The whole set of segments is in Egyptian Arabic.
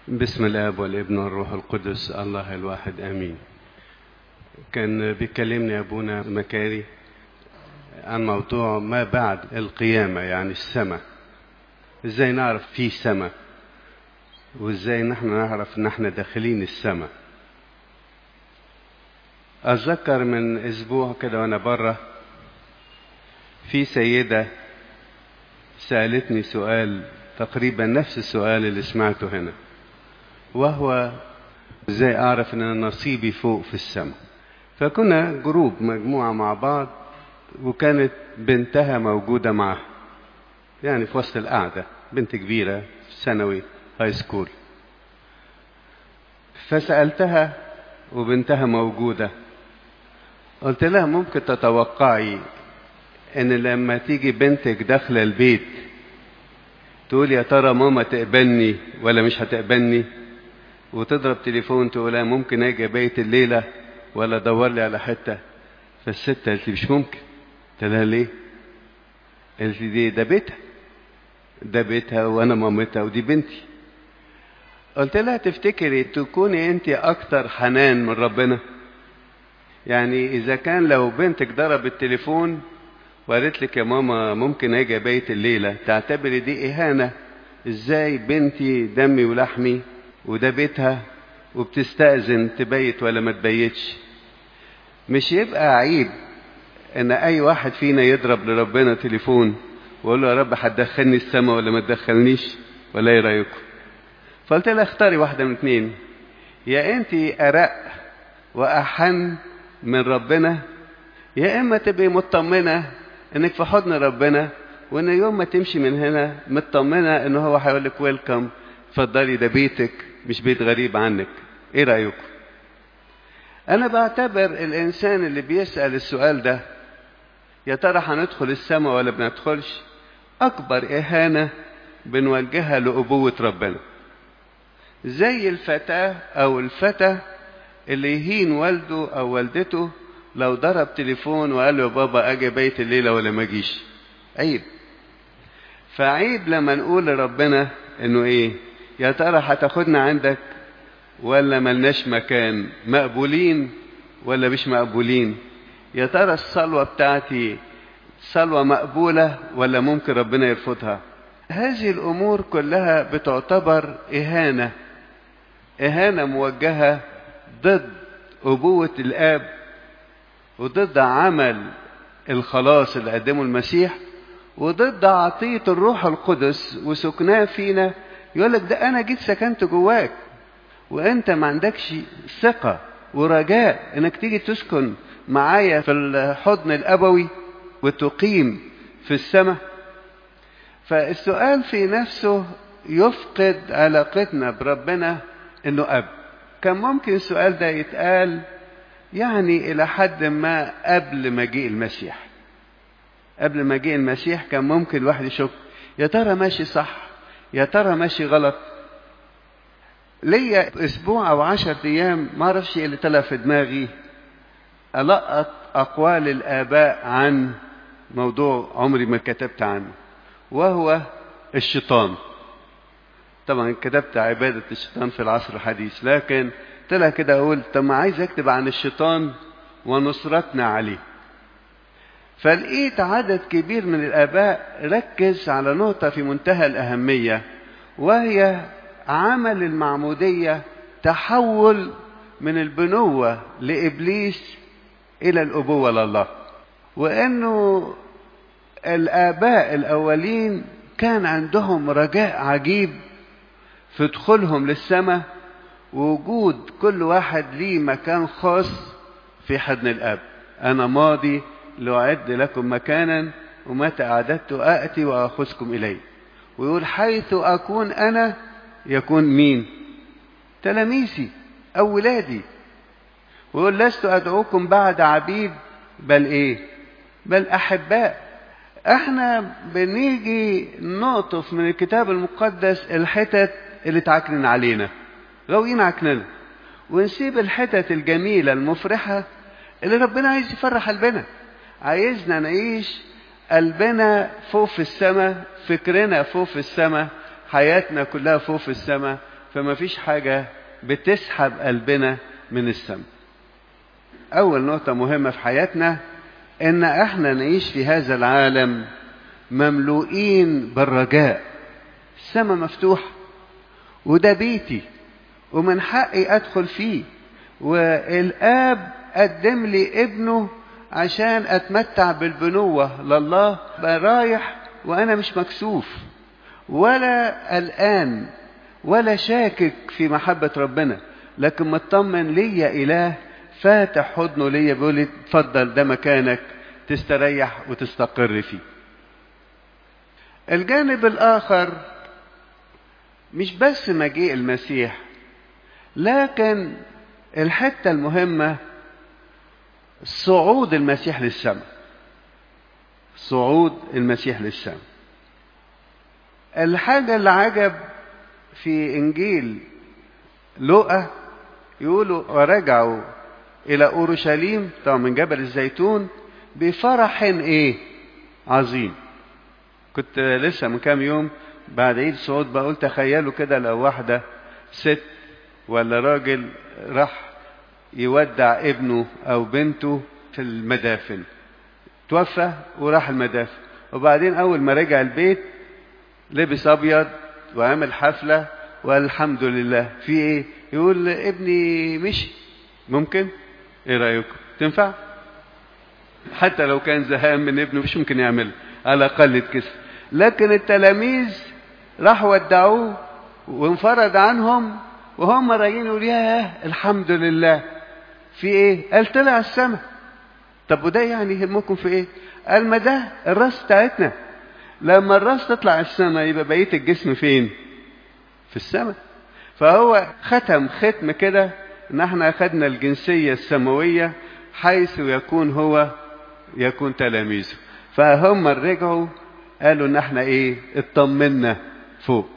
بسم الاب والابن والروح القدس الله الواحد امين كان بيكلمني ابونا مكاري عن موضوع ما بعد القيامه يعني السماء ازاي نعرف في سماء وازاي نحن نعرف ان احنا داخلين السماء اتذكر من اسبوع كده وانا بره في سيده سالتني سؤال تقريبا نفس السؤال اللي سمعته هنا وهو ازاي اعرف ان انا نصيبي فوق في السماء فكنا جروب مجموعه مع بعض وكانت بنتها موجوده معها يعني في وسط القعده بنت كبيره في ثانوي هاي سكول فسالتها وبنتها موجوده قلت لها ممكن تتوقعي ان لما تيجي بنتك داخله البيت تقول يا ترى ماما تقبلني ولا مش هتقبلني وتضرب تليفون تقول لها ممكن اجي بيت الليله ولا ادور لي على حته فالست قالت لي مش ممكن قلت لها ليه قالت لي دي ده بيتها ده بيتها وانا مامتها ودي بنتي قلت لها تفتكري تكوني انت اكتر حنان من ربنا يعني اذا كان لو بنتك ضرب التليفون وقالت لك يا ماما ممكن اجي بيت الليله تعتبري دي اهانه ازاي بنتي دمي ولحمي وده بيتها وبتستأذن تبيت ولا ما تبيتش مش يبقى عيب ان اي واحد فينا يضرب لربنا تليفون ويقول له يا رب هتدخلني السما ولا ما تدخلنيش ولا ايه رايكم فقلت لها اختاري واحده من اتنين يا انت ارق واحن من ربنا يا اما تبقي مطمنه انك في حضن ربنا وان يوم ما تمشي من هنا مطمنه ان هو هيقول لك ويلكم اتفضلي ده بيتك مش بيت غريب عنك ايه رايكم انا بعتبر الانسان اللي بيسال السؤال ده يا ترى هندخل السماء ولا بندخلش اكبر اهانه بنوجهها لابوه ربنا زي الفتاه او الفتى اللي يهين والده او والدته لو ضرب تليفون وقال له يا بابا اجي بيت الليله ولا ما اجيش عيب فعيب لما نقول لربنا انه ايه يا ترى هتاخدنا عندك ولا ملناش مكان مقبولين ولا مش مقبولين يا ترى الصلوه بتاعتي صلوه مقبوله ولا ممكن ربنا يرفضها هذه الامور كلها بتعتبر اهانه اهانه موجهه ضد ابوه الاب وضد عمل الخلاص اللي قدمه المسيح وضد عطية الروح القدس وسكناه فينا يقول لك ده أنا جيت سكنت جواك وأنت ما عندكش ثقة ورجاء إنك تيجي تسكن معايا في الحضن الأبوي وتقيم في السماء فالسؤال في نفسه يفقد علاقتنا بربنا إنه أب كان ممكن السؤال ده يتقال يعني إلى حد ما قبل مجيء المسيح قبل مجيء المسيح كان ممكن الواحد يشك يا ترى ماشي صح يا ترى ماشي غلط ليا اسبوع او عشر ايام ما اعرفش ايه اللي طلع في دماغي القط اقوال الاباء عن موضوع عمري ما كتبت عنه وهو الشيطان طبعا كتبت عباده الشيطان في العصر الحديث لكن طلع كده اقول طب ما عايز اكتب عن الشيطان ونصرتنا عليه فلقيت عدد كبير من الاباء ركز على نقطه في منتهى الاهميه وهي عمل المعموديه تحول من البنوه لابليس الى الابوه لله وانه الاباء الاولين كان عندهم رجاء عجيب في دخولهم للسماء ووجود كل واحد ليه مكان خاص في حضن الاب انا ماضي لاعد لكم مكانا ومتى اعددت اتي واخذكم الي ويقول حيث اكون انا يكون مين تلاميذي او ولادي ويقول لست ادعوكم بعد عبيد بل ايه بل احباء احنا بنيجي نقطف من الكتاب المقدس الحتت اللي تعكنن علينا غاويين عكننا ونسيب الحتت الجميلة المفرحة اللي ربنا عايز يفرح قلبنا عايزنا نعيش قلبنا فوق في السماء فكرنا فوق في السماء حياتنا كلها فوق في السماء فما فيش حاجة بتسحب قلبنا من السماء أول نقطة مهمة في حياتنا إن إحنا نعيش في هذا العالم مملوئين بالرجاء السماء مفتوحة وده بيتي ومن حقي أدخل فيه والآب قدم لي ابنه عشان أتمتع بالبنوة لله بقى رايح وأنا مش مكسوف ولا قلقان ولا شاكك في محبة ربنا لكن مطمن ليا إله فاتح حضنه ليا بيقول لي اتفضل ده مكانك تستريح وتستقر فيه الجانب الآخر مش بس مجيء المسيح لكن الحتة المهمة صعود المسيح للسماء صعود المسيح للسماء الحاجة اللي عجب في إنجيل لوقا يقولوا ورجعوا إلى أورشليم طبعا من جبل الزيتون بفرح إيه عظيم كنت لسه من كام يوم بعد عيد الصعود بقول تخيلوا كده لو واحدة ست ولا راجل راح يودع ابنه أو بنته في المدافن توفى وراح المدافن وبعدين أول ما رجع البيت لبس أبيض وعمل حفلة والحمد لله في إيه يقول ابني مشي ممكن إيه رأيكم تنفع حتى لو كان زهقان من ابنه مش ممكن يعمل على الأقل يتكسر لكن التلاميذ راحوا ودعوه وانفرد عنهم وهم رايين يقول ياه الحمد لله في ايه قال طلع السماء طب وده يعني يهمكم في ايه قال ما ده الراس بتاعتنا لما الراس تطلع السماء يبقى بقيه الجسم فين في السماء فهو ختم ختم كده ان احنا اخذنا الجنسيه السماويه حيث يكون هو يكون تلاميذه فهم رجعوا قالوا ان احنا ايه اطمنا فوق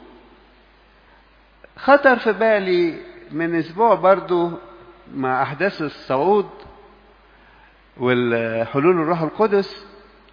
خطر في بالي من اسبوع برضو مع احداث الصعود والحلول الروح القدس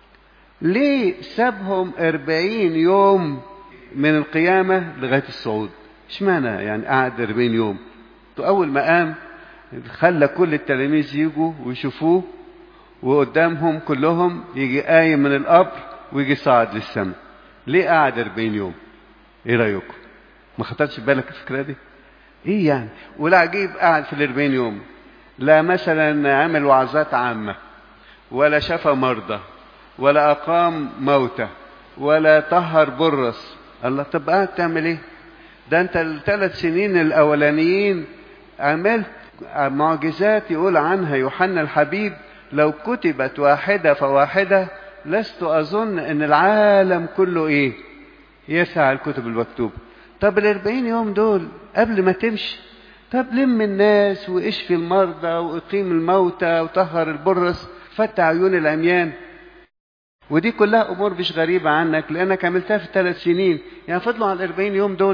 ليه سابهم أربعين يوم من القيامة لغاية الصعود اشمعنى يعني قعد أربعين يوم أول ما قام خلى كل التلاميذ يجوا ويشوفوه وقدامهم كلهم يجي قايم من القبر ويجي صاعد للسماء ليه قعد 40 يوم ايه رايكم ما خطرش بالك الفكره دي ايه يعني والعجيب قعد في الأربعين يوم لا مثلا عمل وعظات عامة ولا شفى مرضى ولا أقام موتى ولا طهر برص الله طب قاعد تعمل ايه ده انت الثلاث سنين الاولانيين عملت معجزات يقول عنها يوحنا الحبيب لو كتبت واحدة فواحدة لست أظن أن العالم كله إيه يسعى الكتب المكتوبة طب الأربعين يوم دول قبل ما تمشي طب لم الناس واشفي المرضى وإقيم الموتى وطهر البرص فتح عيون العميان ودي كلها أمور مش غريبة عنك لأنك عملتها في ثلاث سنين يعني فضلوا على الأربعين يوم دول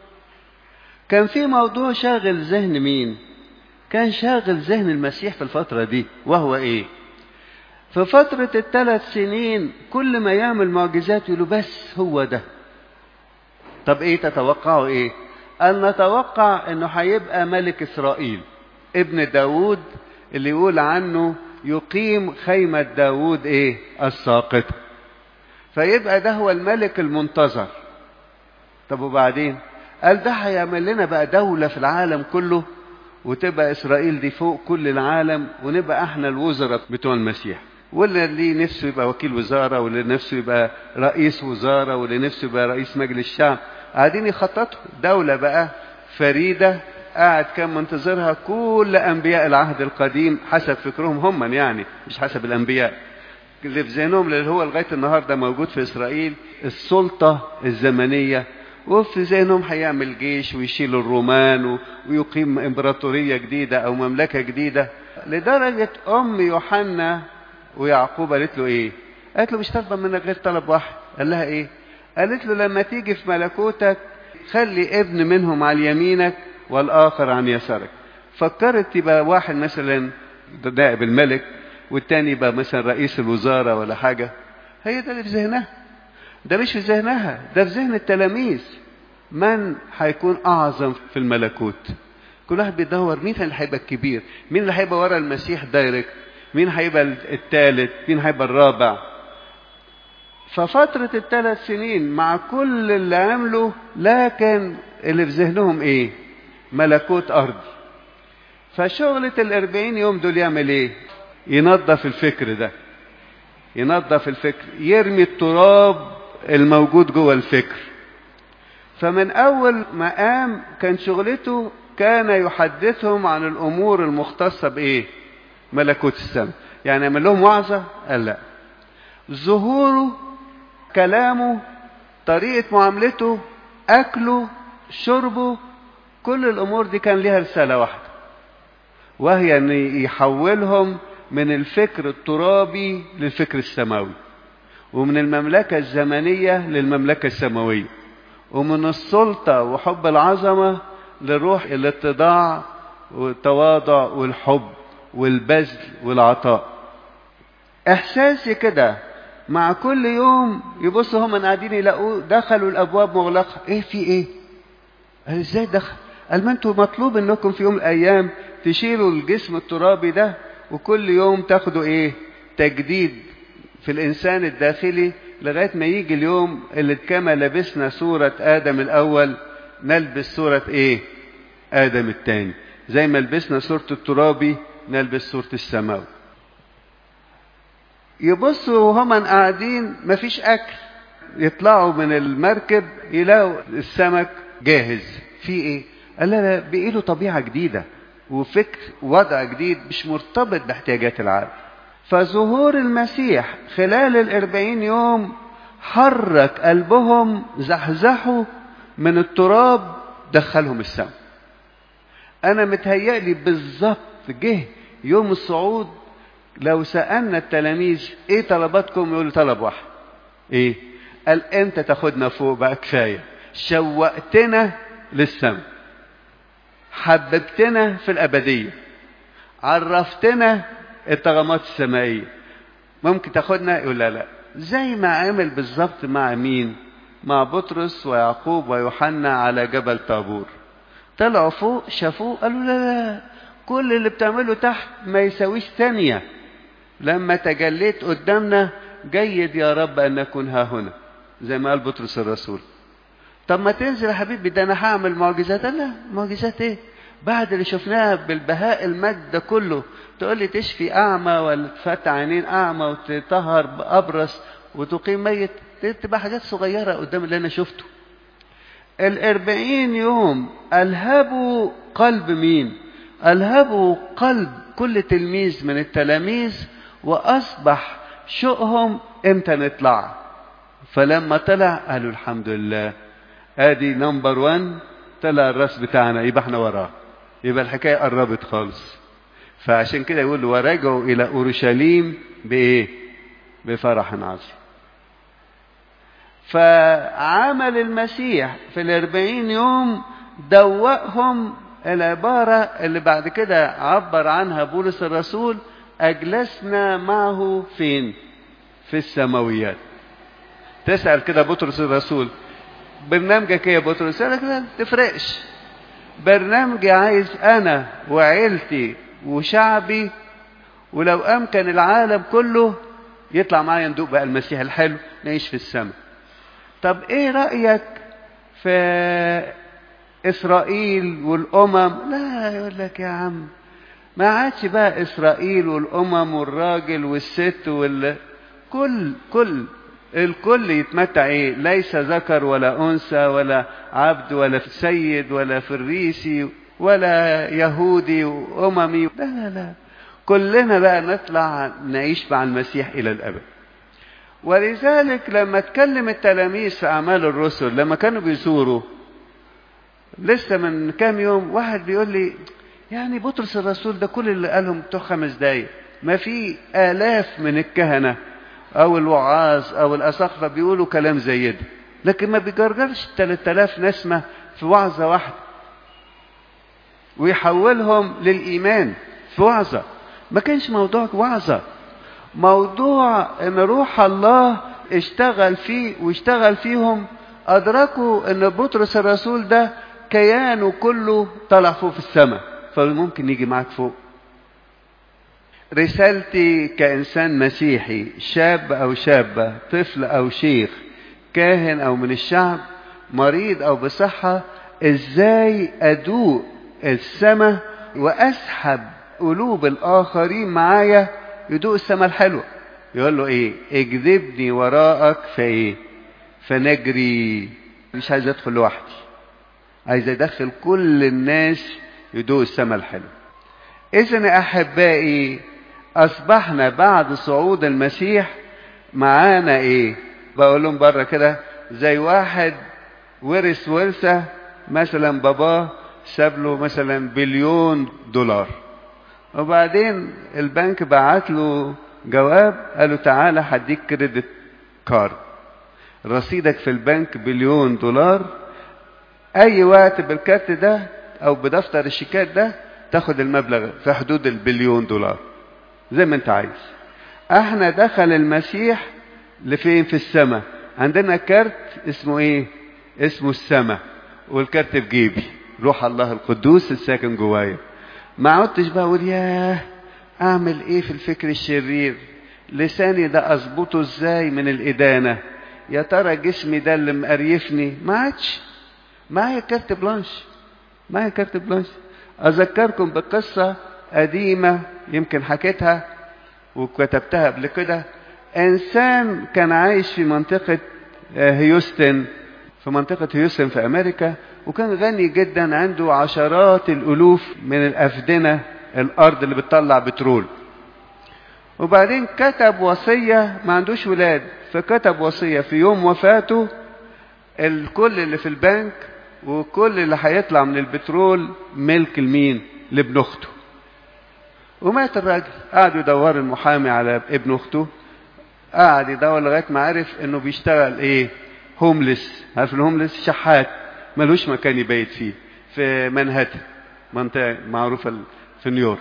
كان في موضوع شاغل ذهن مين كان شاغل ذهن المسيح في الفترة دي وهو ايه في فترة الثلاث سنين كل ما يعمل معجزات يقولوا بس هو ده طب ايه تتوقعوا ايه ان نتوقع انه هيبقى ملك اسرائيل ابن داود اللي يقول عنه يقيم خيمة داود ايه الساقطة فيبقى ده هو الملك المنتظر طب وبعدين قال ده هيعمل لنا بقى دولة في العالم كله وتبقى إسرائيل دي فوق كل العالم ونبقى احنا الوزراء بتوع المسيح واللي ليه نفسه يبقى وكيل وزارة واللي نفسه يبقى رئيس وزارة واللي نفسه يبقى رئيس مجلس الشعب قاعدين يخططوا دولة بقى فريدة قاعد كان منتظرها كل أنبياء العهد القديم حسب فكرهم هم يعني مش حسب الأنبياء اللي في ذهنهم اللي هو لغاية النهاردة موجود في إسرائيل السلطة الزمنية وفي ذهنهم هيعمل جيش ويشيل الرومان ويقيم امبراطورية جديدة أو مملكة جديدة لدرجة أم يوحنا ويعقوب قالت له إيه؟ قالت له مش طالبة منك غير طلب واحد قال لها إيه؟ قالت له لما تيجي في ملكوتك خلي ابن منهم على يمينك والآخر عن يسارك فكرت يبقى واحد مثلا نائب الملك والتاني يبقى مثلا رئيس الوزارة ولا حاجة هي ده اللي في ذهنها ده مش في ذهنها ده في ذهن التلاميذ من هيكون أعظم في الملكوت كل واحد بيدور مين اللي هيبقى الكبير مين اللي هيبقى ورا المسيح دايركت مين هيبقى الثالث مين هيبقى الرابع ففترة الثلاث سنين مع كل اللي عمله لكن اللي في ذهنهم ايه ملكوت أرض فشغلة الأربعين يوم دول يعمل ايه ينظف الفكر ده ينظف الفكر يرمي التراب الموجود جوه الفكر فمن أول ما قام كان شغلته كان يحدثهم عن الأمور المختصة بإيه ملكوت السماء يعني يعمل لهم وعظة قال لا ظهوره كلامه طريقة معاملته أكله شربه كل الأمور دي كان لها رسالة واحدة وهي أن يحولهم من الفكر الترابي للفكر السماوي ومن المملكة الزمنية للمملكة السماوية ومن السلطة وحب العظمة لروح الاتضاع والتواضع والحب والبذل والعطاء احساسي كده مع كل يوم يبصوا هم قاعدين يلاقوه دخلوا الابواب مغلقه ايه في ايه قال ازاي دخل قال ما انتوا مطلوب انكم في يوم من الايام تشيلوا الجسم الترابي ده وكل يوم تاخدوا ايه تجديد في الانسان الداخلي لغايه ما يجي اليوم اللي كما لبسنا صوره ادم الاول نلبس صوره ايه ادم الثاني زي ما لبسنا صوره الترابي نلبس صوره السماوي يبصوا وهم قاعدين مفيش اكل يطلعوا من المركب يلاقوا السمك جاهز في ايه قال لا لا بقي له طبيعه جديده وفكر وضع جديد مش مرتبط باحتياجات العالم فظهور المسيح خلال الأربعين يوم حرك قلبهم زحزحوا من التراب دخلهم السماء أنا متهيألي بالظبط جه يوم الصعود لو سألنا التلاميذ إيه طلباتكم يقولوا طلب واحد إيه قال أنت تاخدنا فوق بقى كفاية شوقتنا للسماء حببتنا في الأبدية عرفتنا الطغمات السمائية ممكن تاخدنا يقول لا لا زي ما عمل بالظبط مع مين مع بطرس ويعقوب ويوحنا على جبل طابور طلعوا فوق شافوه قالوا لا لا كل اللي بتعمله تحت ما يساويش ثانية لما تجليت قدامنا جيد يا رب أن نكون ها هنا زي ما قال بطرس الرسول طب ما تنزل يا حبيبي ده انا هعمل معجزات لا معجزات ايه بعد اللي شفناها بالبهاء المجد ده كله تقول لي تشفي اعمى ولا تفتح عينين اعمى وتطهر ابرص وتقيم ميت تبقى حاجات صغيره قدام اللي انا شفته الاربعين يوم الهبوا قلب مين الهبوا قلب كل تلميذ من التلاميذ واصبح شوقهم امتى نطلع فلما طلع قالوا الحمد لله ادي نمبر 1 طلع الراس بتاعنا يبقى احنا وراه يبقى الحكايه قربت خالص فعشان كده يقول ورجعوا الى اورشليم بايه بفرح عظيم فعمل المسيح في الاربعين يوم دوقهم العبارة اللي بعد كده عبر عنها بولس الرسول أجلسنا معه فين في السماويات تسأل كده بطرس الرسول برنامجك ايه يا بطرس يقول لك لا تفرقش برنامجي عايز انا وعيلتي وشعبي ولو امكن العالم كله يطلع معايا ندوق بقى المسيح الحلو نعيش في السماء طب ايه رايك في اسرائيل والامم لا يقول لك يا عم ما عادش بقى اسرائيل والامم والراجل والست وال كل كل الكل يتمتع ايه ليس ذكر ولا انثى ولا عبد ولا سيد ولا فريسي ولا يهودي واممي لا لا لا كلنا بقى نطلع نعيش مع المسيح الى الابد ولذلك لما اتكلم التلاميذ في اعمال الرسل لما كانوا بيزوروا لسه من كام يوم واحد بيقول لي يعني بطرس الرسول ده كل اللي قالهم بتوع خمس دقايق ما في آلاف من الكهنة أو الوعاظ أو الأساقفة بيقولوا كلام زي ده لكن ما بيجرجرش 3000 نسمة في وعظة واحدة ويحولهم للإيمان في وعظة ما كانش موضوع وعظة موضوع ان روح الله اشتغل فيه واشتغل فيهم أدركوا أن بطرس الرسول ده كيانه كله طلع فوق في السماء فممكن يجي معاك فوق رسالتي كإنسان مسيحي شاب أو شابة طفل أو شيخ كاهن أو من الشعب مريض أو بصحة إزاي أدوق السماء وأسحب قلوب الآخرين معايا يدوق السماء الحلوة يقول له إيه اجذبني وراءك فإيه فنجري مش عايز أدخل لوحدي عايز أدخل كل الناس يدوق السماء الحلوة إذن أحبائي أصبحنا بعد صعود المسيح معانا إيه بقول لهم بره كده زي واحد ورث ورثة مثلا باباه ساب له مثلا بليون دولار وبعدين البنك بعت له جواب قال له تعالى هديك كريدت كارد رصيدك في البنك بليون دولار اي وقت بالكارت ده او بدفتر الشيكات ده تاخد المبلغ في حدود البليون دولار زي ما انت عايز احنا دخل المسيح لفين في السماء عندنا كارت اسمه ايه اسمه السماء والكارت في جيبي روح الله القدوس الساكن جوايا ما عدتش بقى اقول ياه اعمل ايه في الفكر الشرير لساني ده اظبطه ازاي من الادانه يا ترى جسمي ده اللي مقريفني ما عادش معايا كارت بلانش معايا كارت بلانش اذكركم بقصه قديمه يمكن حكيتها وكتبتها قبل كده انسان كان عايش في منطقه هيوستن في منطقه هيوستن في امريكا وكان غني جدا عنده عشرات الالوف من الافدنه الارض اللي بتطلع بترول وبعدين كتب وصيه ما عندوش ولاد فكتب وصيه في يوم وفاته الكل اللي في البنك وكل اللي هيطلع من البترول ملك لمين لابن اخته ومات الراجل قعدوا يدوروا المحامي على ابن اخته قعد يدور لغايه ما عرف انه بيشتغل ايه هوملس عارف الهوملس شحات ملوش مكان يبيت فيه في منهاتن منطقه معروفه في نيويورك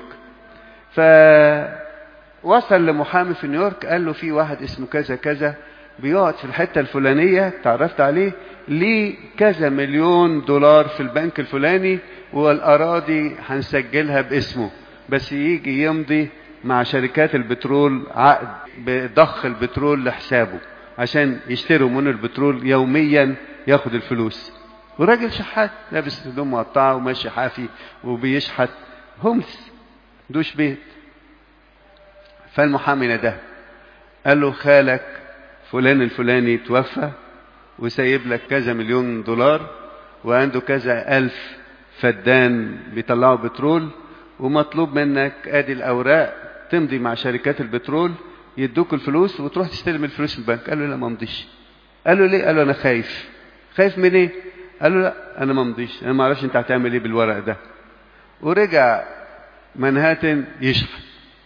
فوصل لمحامي في نيويورك قال له في واحد اسمه كذا كذا بيقعد في الحته الفلانيه تعرفت عليه ليه كذا مليون دولار في البنك الفلاني والاراضي هنسجلها باسمه بس يجي يمضي مع شركات البترول عقد بضخ البترول لحسابه عشان يشتروا منه البترول يوميا ياخد الفلوس وراجل شحات لابس هدوم مقطعه وماشي حافي وبيشحت هوملس دوش بيت فالمحامي نداه قال له خالك فلان الفلاني توفى وسايب لك كذا مليون دولار وعنده كذا ألف فدان بيطلعوا بترول ومطلوب منك ادي الاوراق تمضي مع شركات البترول يدوك الفلوس وتروح تستلم الفلوس من البنك قال له لا ما امضيش قال له ليه قال له انا خايف خايف من ايه قال له لا انا ما امضيش انا ما اعرفش انت هتعمل ايه بالورق ده ورجع منهاتن يشحن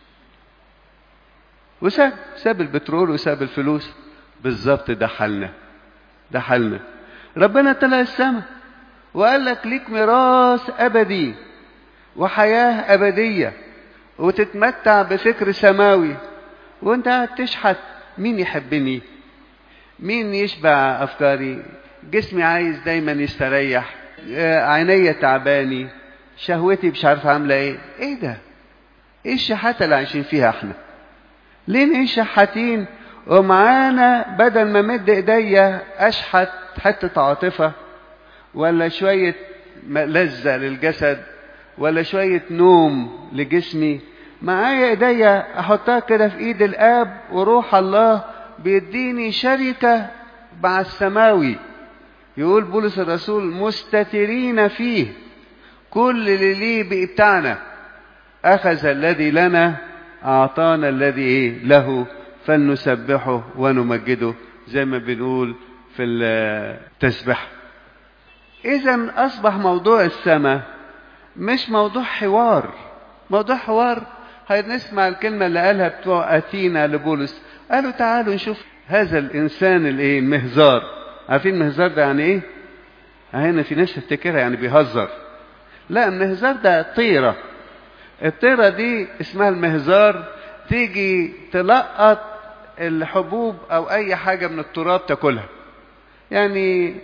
وساب ساب البترول وساب الفلوس بالظبط ده حالنا ده حالنا ربنا طلع السماء وقال لك ليك ميراث ابدي وحياه ابديه وتتمتع بفكر سماوي وانت قاعد تشحت مين يحبني مين يشبع افكاري جسمي عايز دايما يستريح عينيا تعباني شهوتي مش عارف عامله ايه ايه ده ايه الشحاته اللي عايشين فيها احنا ليه نعيش شحاتين ومعانا بدل ما مد ايديا اشحت حته عاطفه ولا شويه لذه للجسد ولا شويه نوم لجسمي معايا ايديا احطها كده في ايد الاب وروح الله بيديني شركه مع السماوي يقول بولس الرسول مستترين فيه كل اللي ليه بقى بتاعنا اخذ الذي لنا اعطانا الذي ايه له فلنسبحه ونمجده زي ما بنقول في التسبيح اذا اصبح موضوع السماء مش موضوع حوار موضوع حوار هنسمع الكلمه اللي قالها بتوع اثينا لبولس قالوا تعالوا نشوف هذا الانسان الايه المهزار عارفين المهزار ده يعني ايه هنا في ناس تفتكرها يعني بيهزر لا المهزار ده طيره الطيره دي اسمها المهزار تيجي تلقط الحبوب او اي حاجه من التراب تاكلها يعني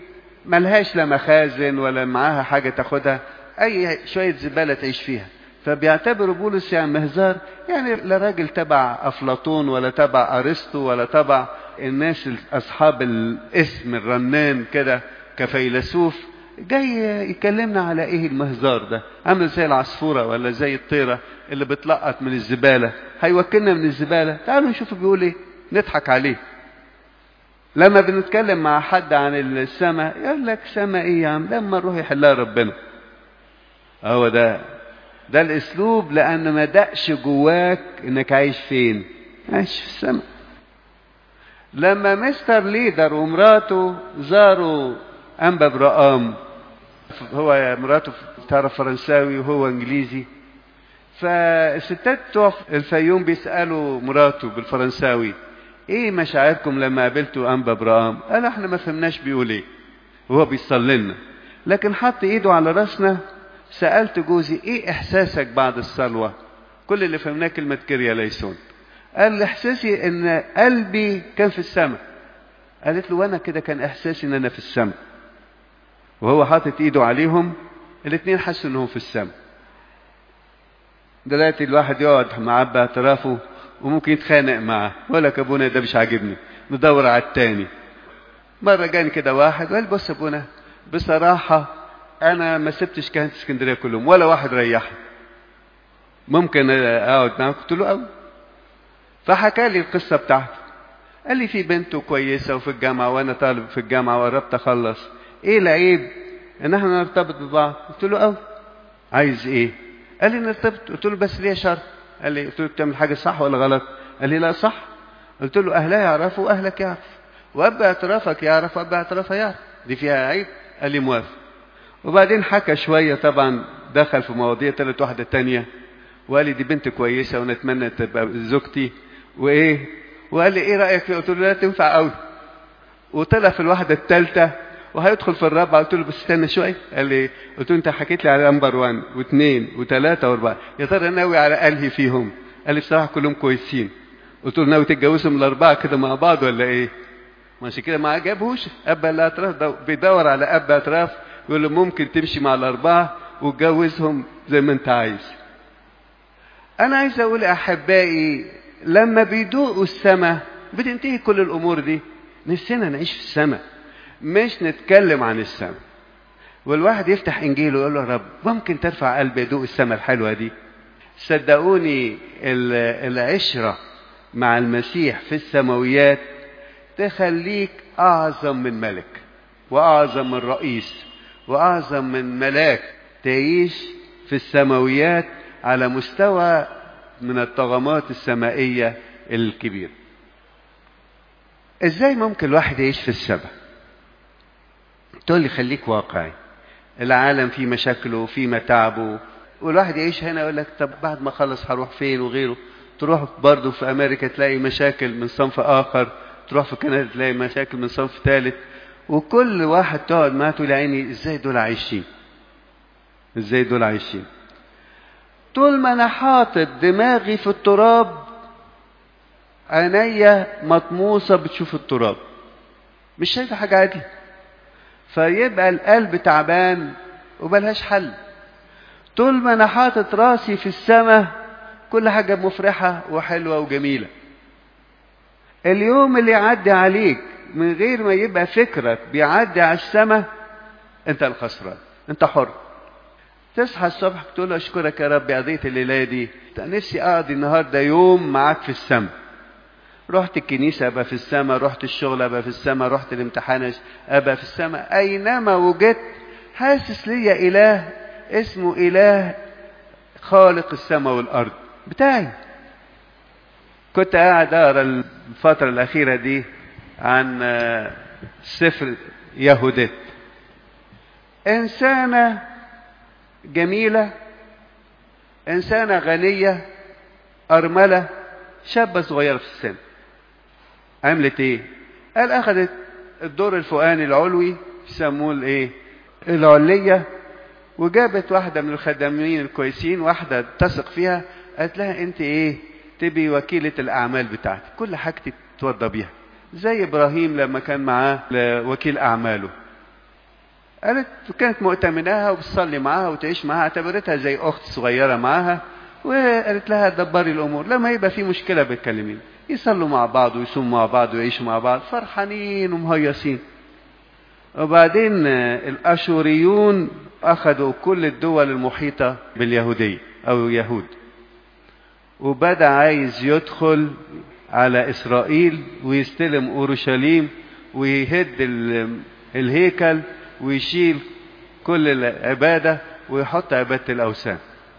ملهاش لا مخازن ولا معاها حاجة تاخدها أي شوية زبالة تعيش فيها فبيعتبروا بولس يعني مهزار يعني لا راجل تبع أفلاطون ولا تبع أرسطو ولا تبع الناس أصحاب الاسم الرنان كده كفيلسوف جاي يكلمنا على ايه المهزار ده عامل زي العصفورة ولا زي الطيرة اللي بتلقط من الزبالة هيوكلنا من الزبالة تعالوا نشوف بيقول ايه نضحك عليه لما بنتكلم مع حد عن السماء يقول لك سماء ايه يا عم لما نروح يحلها ربنا هو ده ده الاسلوب لان ما دقش جواك انك عايش فين عايش في السماء لما مستر ليدر ومراته زاروا انبا برقام هو مراته تعرف فرنساوي وهو انجليزي فالستات بتوع الفيوم بيسالوا مراته بالفرنساوي ايه مشاعركم لما قابلتوا انبا برقام قال احنا ما فهمناش بيقول ايه وهو بيصلي لنا لكن حط ايده على راسنا سالت جوزي ايه احساسك بعد الصلوه كل اللي فهمناه كلمه كريا ليسون قال احساسي ان قلبي كان في السماء قالت له وانا كده كان احساسي ان انا في السماء وهو حاطط ايده عليهم الاثنين حسوا انهم في السماء دلوقتي الواحد يقعد مع ابا اعترافه وممكن يتخانق معاه ولا لك ابونا ده مش عاجبني ندور على التاني مرة جاني كده واحد وقال بص يا ابونا بصراحة انا ما سبتش كهنة اسكندرية كلهم ولا واحد ريحني ممكن اقعد معاك قلت له قوي فحكى لي القصة بتاعته قال لي في بنت كويسة وفي الجامعة وانا طالب في الجامعة وقربت اخلص ايه العيب ان احنا نرتبط ببعض قلت له قوي عايز ايه قال لي نرتبط قلت له بس ليه شرط قال لي قلت له بتعمل حاجة صح ولا غلط قال لي لا صح قلت له اهلها يعرفوا واهلك يعرف واب اعترافك يعرف واب اعترافها يعرف دي فيها عيب قال لي موافق وبعدين حكى شوية طبعا دخل في مواضيع تالت واحدة تانية وقال لي دي بنت كويسة ونتمنى تبقى زوجتي وايه وقال لي ايه رأيك فيها قلت له لا تنفع قوي وطلع في الواحدة الثالثة وهيدخل في الرابعة قلت له بس استنى شوية قال لي قلت له انت حكيت لي على نمبر 1 واثنين وثلاثة واربعة يا ترى ناوي على انهي فيهم قال لي بصراحة كلهم كويسين قلت له ناوي تتجوزهم الأربعة كده مع بعض ولا ايه ماشي كده ما عجبهوش أب الأطراف بيدور على أب أطراف يقول له ممكن تمشي مع الأربعة وتجوزهم زي ما أنت عايز أنا عايز أقول أحبائي لما بيدوقوا السماء بتنتهي كل الأمور دي نفسنا نعيش في السماء مش نتكلم عن السماء والواحد يفتح إنجيله ويقول له يا رب ممكن ترفع قلبي يدوق السماء الحلوة دي صدقوني العشرة مع المسيح في السماويات تخليك أعظم من ملك وأعظم من رئيس وأعظم من ملاك تعيش في السماويات على مستوى من الطغمات السمائية الكبيرة ازاي ممكن الواحد يعيش في السماء تقول لي خليك واقعي العالم فيه مشاكله وفيه متاعبه والواحد يعيش هنا يقول لك طب بعد ما اخلص هروح فين وغيره تروح برضه في امريكا تلاقي مشاكل من صنف اخر تروح في كندا تلاقي مشاكل من صنف ثالث وكل واحد تقعد معاه تقول يا عيني ازاي دول عايشين ازاي دول عايشين طول ما انا حاطط دماغي في التراب عينيا مطموسة بتشوف التراب مش شايفة حاجة عادي فيبقى القلب تعبان وملهاش حل طول ما انا حاطط راسي في السماء كل حاجة مفرحة وحلوة وجميلة اليوم اللي يعدي عليك من غير ما يبقى فكرك بيعدي على السماء انت الخسران انت حر تصحى الصبح تقول له اشكرك يا رب قضيت الليله دي نفسي اقضي النهارده يوم معاك في السماء رحت الكنيسة أبقى في السماء رحت الشغل أبقى في السماء رحت الامتحان أبقى في السماء أينما وجدت حاسس ليا إله اسمه إله خالق السماء والأرض بتاعي كنت قاعد أقرأ الفترة الأخيرة دي عن سفر يهودت إنسانة جميلة إنسانة غنية أرملة شابة صغيرة في السن عملت إيه؟ قال أخذت الدور الفوقاني العلوي يسموه الإيه؟ العلية وجابت واحدة من الخدامين الكويسين واحدة تثق فيها قالت لها أنت إيه؟ تبي وكيلة الأعمال بتاعتك كل حاجتي توضى بيها زي إبراهيم لما كان معاه وكيل أعماله قالت كانت مؤتمناها وبتصلي معاها وتعيش معاها اعتبرتها زي اخت صغيره معاها وقالت لها دبري الامور لما يبقى في مشكله بتكلمين يصلوا مع بعض ويصوموا مع بعض ويعيشوا مع بعض فرحانين ومهيصين وبعدين الاشوريون اخذوا كل الدول المحيطه باليهوديه او يهود وبدا عايز يدخل على اسرائيل ويستلم اورشليم ويهد الهيكل ويشيل كل العباده ويحط عباده الاوثان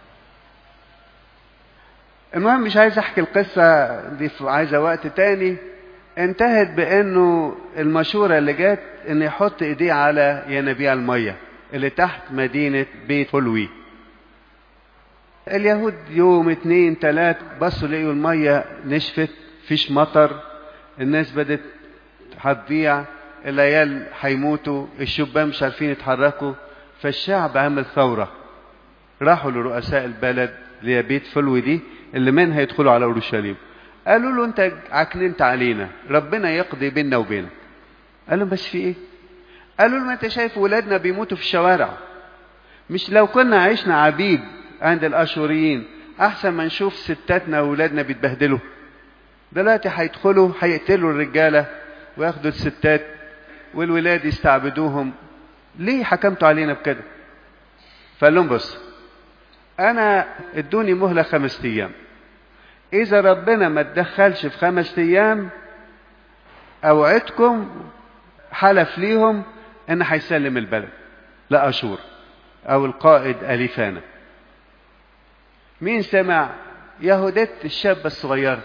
المهم مش عايز احكي القصه دي عايزه وقت تاني انتهت بانه المشوره اللي جت ان يحط ايديه على ينابيع الميه اللي تحت مدينه بيت فلوي اليهود يوم اتنين تلات بصوا لقيوا الميه نشفت فيش مطر الناس بدت هتضيع العيال هيموتوا الشبان مش عارفين يتحركوا فالشعب عمل ثوره راحوا لرؤساء البلد اللي هي بيت فلوي دي اللي منها يدخلوا على اورشليم قالوا له انت عكننت علينا ربنا يقضي بيننا وبينك قال لهم بس في ايه قالوا له ما انت شايف ولادنا بيموتوا في الشوارع مش لو كنا عشنا عبيد عند الاشوريين احسن ما نشوف ستاتنا واولادنا بيتبهدلوا دلوقتي هيدخلوا هيقتلوا الرجاله وياخدوا الستات والولاد يستعبدوهم ليه حكمتوا علينا بكده فقال لهم بص انا ادوني مهله خمس ايام اذا ربنا ما تدخلش في خمس ايام اوعدكم حلف ليهم ان هيسلم البلد لاشور او القائد اليفانا مين سمع يهودت الشابة الصغيرة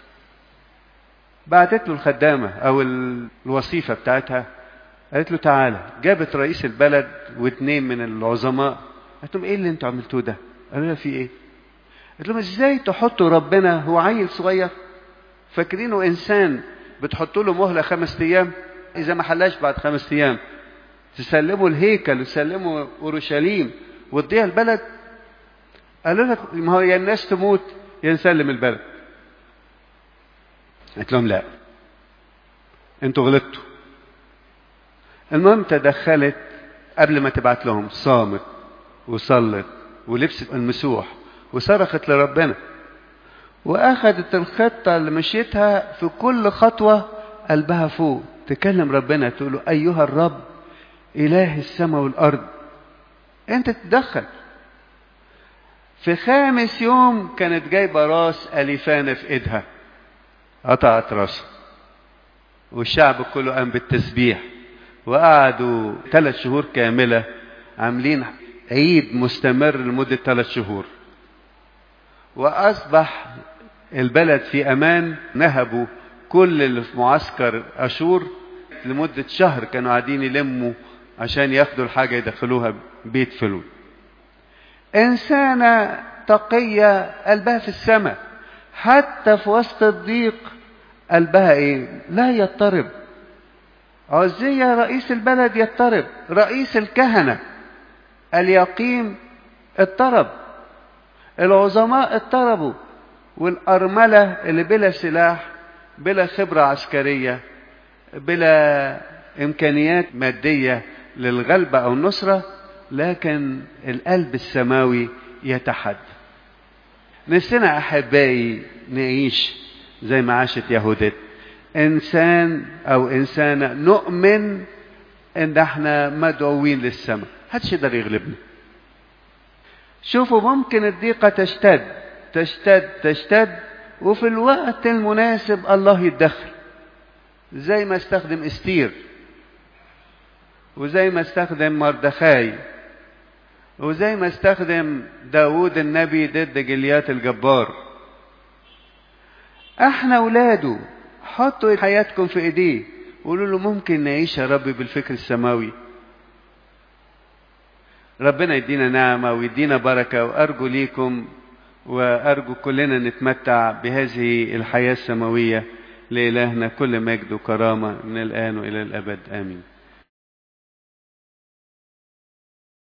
بعتت له الخدامة او الوظيفة بتاعتها قالت له تعالى جابت رئيس البلد واثنين من العظماء قالت لهم ايه اللي انتوا عملتوه ده قالوا لها في ايه قالت لهم ازاي تحطوا ربنا هو عيل صغير فاكرينه انسان بتحطوا له مهله خمس ايام اذا ما حلاش بعد خمس ايام تسلموا الهيكل وتسلموا اورشليم وتضيع البلد قالوا لك ما هو يا الناس تموت يا نسلم البلد قالت لهم لا انتوا غلطتوا المهم تدخلت قبل ما تبعت لهم صامت وصلت ولبست المسوح وصرخت لربنا واخذت الخطة اللي مشيتها في كل خطوة قلبها فوق تكلم ربنا تقول له ايها الرب اله السماء والارض انت تتدخل في خامس يوم كانت جايبة راس أليفانة في إيدها قطعت راسها والشعب كله قام بالتسبيح وقعدوا ثلاث شهور كاملة عاملين عيد مستمر لمدة ثلاث شهور وأصبح البلد في أمان نهبوا كل اللي في معسكر أشور لمدة شهر كانوا قاعدين يلموا عشان ياخدوا الحاجة يدخلوها بيت فلول إنسانة تقية قلبها في السماء حتى في وسط الضيق قلبها إيه؟ لا يضطرب عزية رئيس البلد يضطرب رئيس الكهنة اليقيم اضطرب العظماء اضطربوا والأرملة اللي بلا سلاح بلا خبرة عسكرية بلا إمكانيات مادية للغلبة أو النصرة لكن القلب السماوي يتحدى نفسنا أحبائي نعيش زي ما عاشت يهودت إنسان أو إنسانة نؤمن إن إحنا مدعوين للسماء محدش يقدر يغلبنا شوفوا ممكن الضيقة تشتد تشتد تشتد وفي الوقت المناسب الله يتدخل زي ما استخدم استير وزي ما استخدم مردخاي وزي ما استخدم داود النبي ضد جليات الجبار احنا اولاده حطوا حياتكم في ايديه قولوا له ممكن نعيش يا رب بالفكر السماوي ربنا يدينا نعمة ويدينا بركة وأرجو ليكم وأرجو كلنا نتمتع بهذه الحياة السماوية لإلهنا كل مجد وكرامة من الآن وإلى الأبد آمين